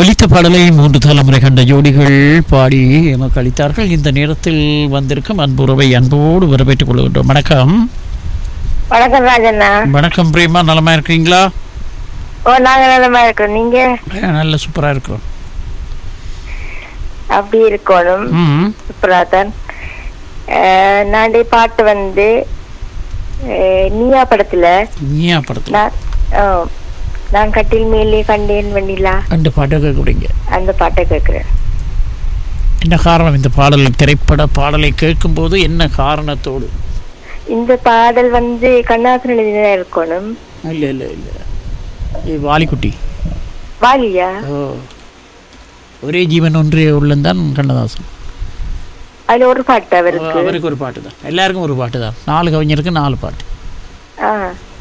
ஒலித்த பாடலை மூன்று தலைமுறை கண்ட ஜோடிகள் பாடி எமக்கு அளித்தார்கள் இந்த நேரத்தில் வந்திருக்கும் அன்புறவை அன்போடு வரவேற்றுக் கொள்கின்றோம் வணக்கம் வணக்கம் ராஜண்ணா வணக்கம் பிரேமா நலமா இருக்கீங்களா ஓ நாங்க நல்லமா இருக்கோம் நீங்க அஹ், நல்ல சூப்பரா இருக்கிறோம் அப்படி இருக்கணும் ம் சுப்ராதன் நாண்டே பாட்டு வந்து அஹ், நீயா படத்துல நீயா படத்தில் நான் ஓ, நான் கட்டில் மேலே கண்டேன் வெண்ணிலா ரெண்டு பாட்டு கேட்குறீங்க அந்த பாட்டை கேக்குறேன் என்ன காரணம் இந்த பாடல் திரைப்பட பாடலை கேட்கும்போது என்ன காரணத்தோடு இந்த பாடல் வந்து கண்ணாசன் எழுதிதான் இருக்கணும் இல்லை இல்லை இல்லை இது வாலிக்குட்டி வாலியா ஓ ஒரே ஜீவன் ஒன்றே உள்ளந்தான் கண்ணதாசன் அதுல ஒரு பாட்டு அவருக்கு அவருக்கு ஒரு பாட்டு தான் எல்லாருக்கும் ஒரு பாட்டு தான் நாலு கவிஞருக்கு நாலு பாட்டு ஆ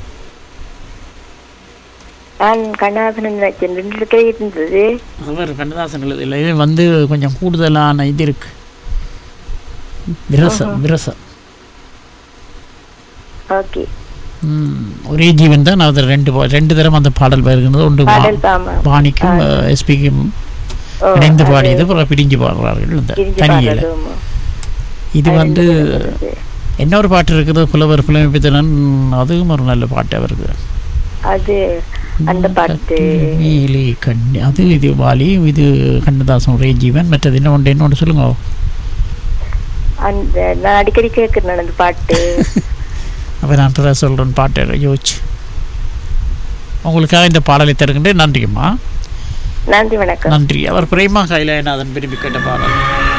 நான் கண்ணாசன் நினைச்சேன் ரெண்டு கை இருந்தது அவர் கண்ணதாசன் எழுதல இது வந்து கொஞ்சம் கூடுதலான இது இருக்கு விரசம் விரசம் ஓகே ம், ஒரே ஜீவன் தான் அது ரெண்டு பா- ரெண்டு தரம் அந்த பாடல் வருகிறது ஒன்று வா- பாடல் தாமா வாணிக்கும் எஸ்பிக்கும் ஓ, இணைந்து அது பாடியது அப்புறம் பிரிஞ்சு பாடுறார்கள் இந்த பிரிஞ்சு தனியில் பாடுறதும். இது அது வந்து ரெண்டு இன்னொரு பாட்டு இருக்குது புலவர் புலமைப்பித்தனன் அதுவும் ஒரு நல்ல பாட்டு அவருக்கு அது அந்த பாட்டு மேலே கண்ணி அது இது வாலி இது கண்ணதாசன் ஒரே ஜீவன் மற்றது என்ன ஒன்று என்ன ஒன்று சொல்லுங்க அந்த நான் அடிக்கடி கேட்கிறேன் அந்த பாட்டு அப்போ நான் இப்போ தான் சொல்கிறேன் பாட்டை யோசிச்சு உங்களுக்காக இந்த பாடலை தருகின்றேன் நன்றிம்மா நன்றி வணக்கம் நன்றி அவர் பிரேமா கைலாயநாதன் விரும்பி கேட்ட பாடல்